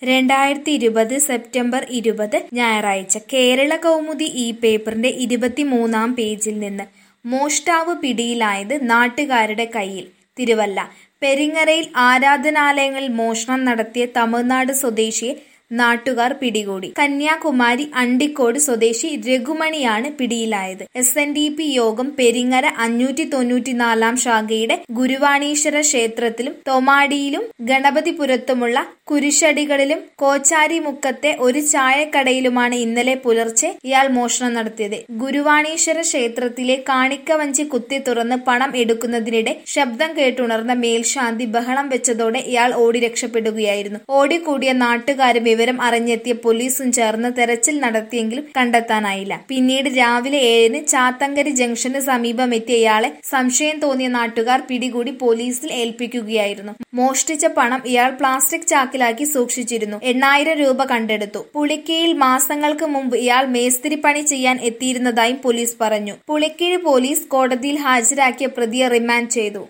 രണ്ടായിരത്തി ഇരുപത് സെപ്റ്റംബർ ഇരുപത് ഞായറാഴ്ച കേരള കൗമുദി ഈ പേപ്പറിന്റെ ഇരുപത്തിമൂന്നാം പേജിൽ നിന്ന് മോഷ്ടാവ് പിടിയിലായത് നാട്ടുകാരുടെ കയ്യിൽ തിരുവല്ല പെരിങ്ങരയിൽ ആരാധനാലയങ്ങളിൽ മോഷണം നടത്തിയ തമിഴ്നാട് സ്വദേശിയെ നാട്ടുകാർ പിടികൂടി കന്യാകുമാരി അണ്ടിക്കോട് സ്വദേശി രഘുമണിയാണ് പിടിയിലായത് എസ് എൻ ഡി പി യോഗം പെരിങ്ങര അഞ്ഞൂറ്റി തൊണ്ണൂറ്റിനാലാം ശാഖയുടെ ഗുരുവാണീശ്വര ക്ഷേത്രത്തിലും തൊമാടിയിലും ഗണപതിപുരത്തുമുള്ള കുരിശടികളിലും കോച്ചാരി മുക്കത്തെ ഒരു ചായക്കടയിലുമാണ് ഇന്നലെ പുലർച്ചെ ഇയാൾ മോഷണം നടത്തിയത് ഗുരുവാണീശ്വര ക്ഷേത്രത്തിലെ കാണിക്കവഞ്ചി കുത്തി തുറന്ന് പണം എടുക്കുന്നതിനിടെ ശബ്ദം കേട്ടുണർന്ന മേൽശാന്തി ബഹളം വെച്ചതോടെ ഇയാൾ ഓടി രക്ഷപ്പെടുകയായിരുന്നു ഓടിക്കൂടിയ നാട്ടുകാരും വിവരം അറിഞ്ഞെത്തിയ പോലീസും ചേർന്ന് തെരച്ചിൽ നടത്തിയെങ്കിലും കണ്ടെത്താനായില്ല പിന്നീട് രാവിലെ ഏഴിന് ചാത്തങ്കരി ജംഗ്ഷന് സമീപം എത്തിയ ഇയാളെ സംശയം തോന്നിയ നാട്ടുകാർ പിടികൂടി പോലീസിൽ ഏൽപ്പിക്കുകയായിരുന്നു മോഷ്ടിച്ച പണം ഇയാൾ പ്ലാസ്റ്റിക് ചാക്കിലാക്കി സൂക്ഷിച്ചിരുന്നു എണ്ണായിരം രൂപ കണ്ടെടുത്തു പുളിക്കയിൽ മാസങ്ങൾക്ക് മുമ്പ് ഇയാൾ മേസ്തിരിപ്പണി ചെയ്യാൻ എത്തിയിരുന്നതായും പോലീസ് പറഞ്ഞു പുളിക്കീഴ് പോലീസ് കോടതിയിൽ ഹാജരാക്കിയ പ്രതിയെ റിമാൻഡ് ചെയ്തു